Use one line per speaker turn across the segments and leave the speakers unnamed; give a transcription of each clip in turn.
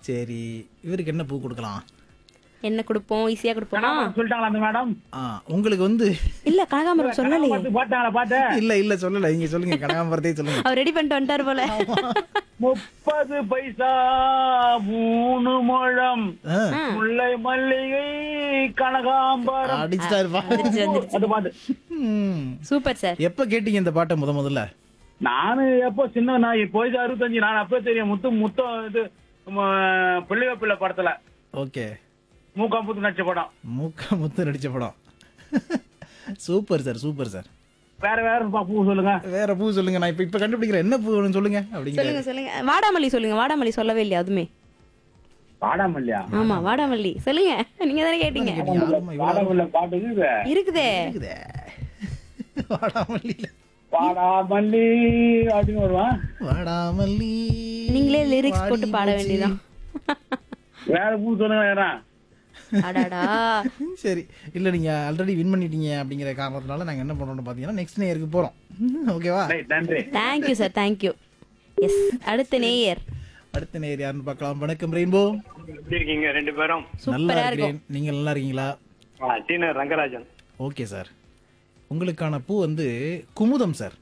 சரி இவருக்கு என்ன பூ கொடுக்கலாம்
என்ன கொடுப்போம் ஈஸியா கொடுப்போமா
சொல்லிட்டாங்களா அந்த மேடம்
ஆ உங்களுக்கு வந்து
இல்ல கனகாமரம் சொல்லலையே
பார்த்து பாட்டாங்களா பாட்டு
இல்ல இல்ல சொல்லல நீங்க சொல்லுங்க கனகாம்பரத்தையே சொல்லுங்க
அவர் ரெடி பண்ணிட்டு வந்துட்டாரு போல
முப்பது பைசா மூணு முழம்
ஆ,
முல்லை மல்லிகை கனகாம்பரம்
அடிச்சிட்டாருப்பா
வந்துருச்சு வந்துருச்சு
அது பாட்டு
ம் சூப்பர் சார்
எப்ப கேட்டீங்க இந்த பாட்டை முத முதல்ல
நானு எப்போ சின்ன நான் இப்போ வயசு அறுபத்தஞ்சு நான் அப்பவே தெரியும் முத்து முத்தம் இது பிள்ளைய பிள்ளை படத்துல
ஓகே
மூக்காம்புத்து நடிச்ச படம்
மூக்க முத்து நடிச்ச படம் சூப்பர் சார் சூப்பர் சார்
வேற வேற பா- பூ சொல்லுங்க
வேற பூ சொல்லுங்க நான் இப்ப இப்ப கண்டுபிடிக்கிறேன் என்ன பூ வேணும் சொல்லுங்க அப்படிங்கிற
சொல்லுங்க சொல்லுங்க வாடாமல்லி சொல்லுங்க வாடாமல்லி சொல்லவே இல்லையா அதுமே
வாடாமல்லியா
ஆமா வாடாமல்லி சொல்லுங்க நீங்க தானே கேட்டீங்க
யாரும்மா இவ்வளவு
வாடாமல்ல பாட்டுக்கு இது.
இருக்குதே
இருக்குதே வாடாமல்லியில
வாடாமல்லி அப்படின்னு வருவான்
வாடாமல்லி
நீங்களே லிரிக்ஸ் போட்டு
வாடி
பாட
போச்சு.
வேண்டியதான்
வேற பூ சொல்லுங்க வேற
அடாடா
சரி இல்ல நீங்க ஆல்ரெடி வின் பண்ணிட்டீங்க அப்படிங்கிற காரணத்தினால நாங்க என்ன பண்றோம்னு பாத்தீங்கன்னா நெக்ஸ்ட் நேருக்கு போறோம் ஓகேவா
ரைட், நன்றி
தேங்க்யூ சார் தேங்க்யூ எஸ் அடுத்த நேயர்
அடுத்த நேர் யாருன்னு பார்க்கலாம் வணக்கம் ரெயின்போ
எப்படி இருக்கீங்க ரெண்டு பேரும்
நல்லா
சூப்பரா இருக்கும்
இருக்கிறேன் நீங்க நல்லா இருக்கீங்களா
ஆ, டீனர் ரங்கராஜன்
ஓகே சார் உங்களுக்கான பூ வந்து குமுதம் சார்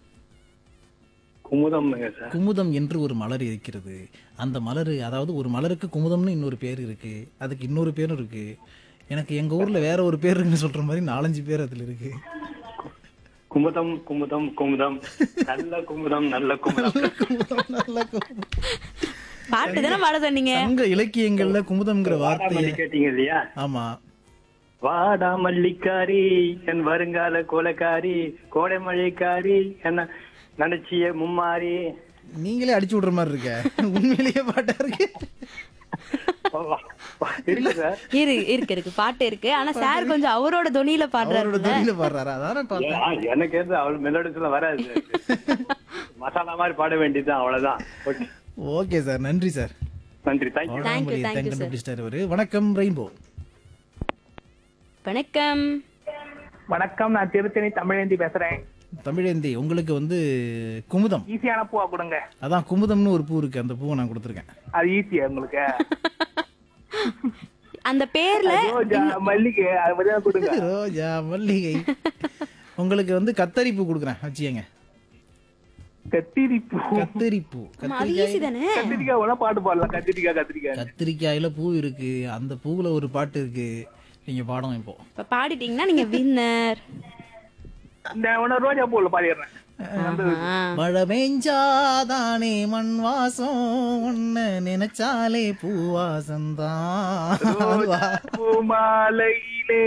குமுதம் சார்
குமுதம் என்று ஒரு மலர் இருக்கிறது அந்த மலர் அதாவது ஒரு மலருக்கு குமுதம்னு இன்னொரு பேர் இருக்கு அதுக்கு இன்னொரு பேரும் இருக்கு எனக்கு எங்க ஊர்ல வேற ஒரு பேர் இருக்குன்னு சொல்ற மாதிரி நாலஞ்சு பேர் அதுல இருக்கு
குமுதம் குமுதம் குமுதம் நல்ல குமுதம் நல்ல குமுதம்
குமுதம், நல்ல குமுதம்.
பாட்டு தானே பாட சொன்னீங்க
சங்க இலக்கியங்கள்ல குமுதம்ங்கிற வார்த்தையை
வாடாமல்லி கேட்டீங்க இல்லையா
ஆமா
வாடா மல்லிக்காரி என் வருங்கால கோலக்காரி கோடை மழைக்காரி என்ன நினைச்சிய மும்மாரி
நீங்களே அடிச்சு விடுற மாதிரி இருக்க உண்மையிலேயே பாட்டா இருக்கு
வா, வா, வா. இருக்கு சார்
இரு இருக்கு இருக்கு பாட்டு இருக்கு ஆனா சார் கொஞ்சம் அவரோட தொனியில
அவரோட
பாடுறாரு
தொழில பாடுறாரா அதானே பார்த்தேன்
ஆ, எனக்கு எது அவள் மெலோடிஸ் எல்லாம் வராது மசாலா மாதிரி பாட வேண்டியதுதான் அவ்வளவுதான் ஓகே
ஓகே சார் நன்றி சார்
நன்றி தேங்க்யூ
வாடாமல்லி
thank you, sir.
கண்டுபிடிச்சிட்டாரு அவரு வணக்கம் ரெயின்போ
வணக்கம்
வணக்கம் நான் திருத்தணி தமிழேந்தி பேசுறேன்
தமிழேந்தி உங்களுக்கு வந்து குமுதம்
ஈஸியான பூவா கொடுங்க
அதான் குமுதம்னு ஒரு பூ இருக்கு அந்த பூவை நான் கொடுத்துருக்கேன்
அது ஈஸியா உங்களுக்கு
அந்த பேர்ல
ரோஜா மல்லிகை அது மாதிரி தான் கொடுங்க
ரோஜா மல்லிகை உங்களுக்கு வந்து கத்தரி பூ கொடுக்குறேன் வச்சுக்கங்க
கத்திரி பூ
கத்தரி பூ
ஆமா, அது ஈஸி தானே
கத்திரிக்காய் வேணா பாட்டு பாடலாம் கத்திரிக்காய் கத்திரிக்காய்
கத்திரிக்காயில பூ இருக்கு அந்த பூவுல ஒரு பாட்டு இருக்கு நீங்க பாடம் இப்போ
இப்ப பாடிட்டீங்கன்னா நீங்க வின்னர்
இந்த உன ரோஜா பூல பாடிடுறேன்
மழை பெஞ்சாதானே மண் வாசம் உன்ன நினைச்சாலே பூவாசந்தான் அதுவா?
பூமாலையிலே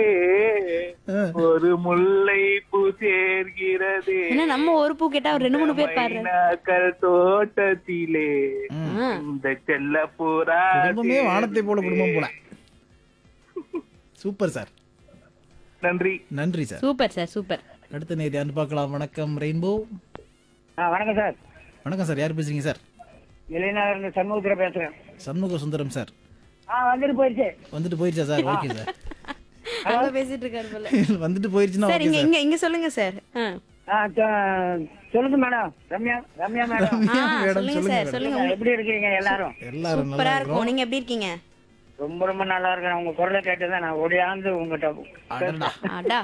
ஒரு முல்லை பூ சேர்கிறது
ஏன்னா நம்ம ஒரு பூ கேட்டா ஒரு ரெண்டு மூணு பேர் பாடுறாரு
மைனாக்கள் தோட்டத்திலே
ஆ.
இந்த செல்ல பூரா
குடும்பமே வானத்தை போல குடும்பம் போல சூப்பர் சார்
நன்றி
நன்றி சார்
சூப்பர் சார் சூப்பர்
அடுத்த நேர் யாருன்னு பார்க்கலாம் வணக்கம் ரெயின்போ
வணக்கம் சார்
வணக்கம் சார் யார் பேசுறீங்க சார்
இளைஞர் சண்முகத்துல பேசுறேன்
சண்முக சுந்தரம் சார்
ஆ வந்துட்டு போயிடுச்சு
வந்துட்டு போயிருச்சா சார் ஓகே சார்
அவ்வளவு பேசிட்டு இருக்காரு போல
வந்துட்டு போயிருச்சுன்னா
சார்
ஓகே
இங்க
சார்
இங்க இங்க சொல்லுங்க சார் ஆ.
ஆ, சொ- சொல்லுங்க மேடம் ரம்யா ரம்யா மேடம்
ஆ,
மேடம்
சொல்லுங்க
சொல்லுங்க
சார் சொல்லுங்க
எப்படி இருக்கீங்க எல்லாரும்
எல்லாரும் நல்லா
சூப்பரா
இருக்கிறோம்
இருக்கும் நீங்க எப்படி இருக்கீங்க
ரொம்ப ரொம்ப நல்லா இருக்கேன் உங்க குரலை கேட்டுதான் நான் ஓடியாந்து உங்ககிட்ட
அடடா.
அடா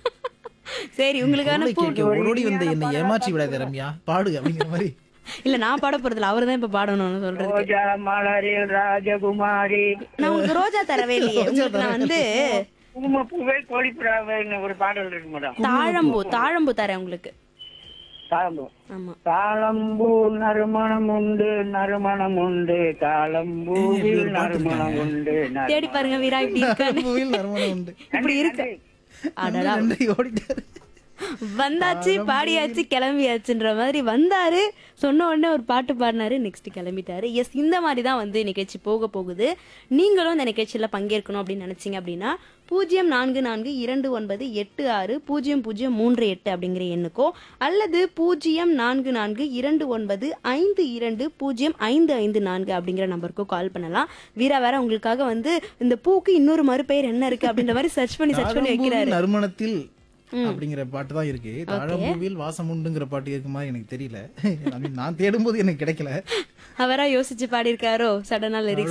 சரி உங்களுக்கான
குரலை
பூ
கேட்க ஓடோடி வந்த என்னை ஏமாற்றி விடாத ரம்யா பாடு அப்படிங்கிற மாதிரி
இல்ல நான் பாட போறதுல அவரு தான் இப்ப பாடணும்னு சொல்றது
ரோஜா மலரில் ராஜகுமாரி
நான் உங்களுக்கு ரோஜா தரவே இல்லையே உங்களுக்கு நான் வந்து
குங்குமப்பூவே கோழிப்புறாவேன்னு ஒரு பாடல் இருக்கு மேடம்
தாழம்பூ தாழம்பூ தரேன் உங்களுக்கு
தாளம்பூ
ஆமா
தாளம்பூ நறுமணம் உண்டு நறுமணம் உண்டு தாளம்பூவில் நறுமணம் உண்டு நறு-
தேடி பாருங்க வீரா இப்படி இருக்கான்னு
பூவில் நறுமணம் உண்டு
இப்படி இருக்கு அடடா
நன்றி ஓடிட்டாரு
வந்தாச்சு பாடியாச்சு கிளம்பியாச்சுன்ற மாதிரி வந்தாரு சொன்ன உடனே ஒரு பாட்டு பாடினாரு நெக்ஸ்ட் கிளம்பிட்டாரு எஸ் இந்த மாதிரி தான் வந்து நிகழ்ச்சி போக போகுது நீங்களும் இந்த நிகழ்ச்சியில பங்கேற்கணும் அப்படின்னு நினைச்சீங்க அப்படின்னா பூஜ்ஜியம் நான்கு நான்கு இரண்டு ஒன்பது எட்டு ஆறு பூஜ்ஜியம் பூஜ்ஜியம் மூன்று எட்டு அப்படிங்கிற எண்ணுக்கோ அல்லது பூஜ்ஜியம் நான்கு நான்கு இரண்டு ஒன்பது ஐந்து இரண்டு பூஜ்ஜியம் ஐந்து ஐந்து நான்கு அப்படிங்கிற நம்பருக்கோ கால் பண்ணலாம் வீரா வேற உங்களுக்காக வந்து இந்த பூக்கு இன்னொரு மறுபெயர் என்ன இருக்கு அப்படின்ற மாதிரி சர்ச் பண்ணி சர்ச் பண்ணி வைக்கிறாரு
தாழம்பூவில் நறுமணத்தில் அப்படிங்கிற பாட்டு தான் இருக்கு தாழம்பூவில் வாசம் உண்டுங்கிற பாட்டு இருக்கு மாதிரி எனக்கு தெரியல I mean, நான் தேடும்போது எனக்கு கிடைக்கல
அவரா யோசிச்சு பாடியிருக்காரோ சடனா லிரிக்ஸ்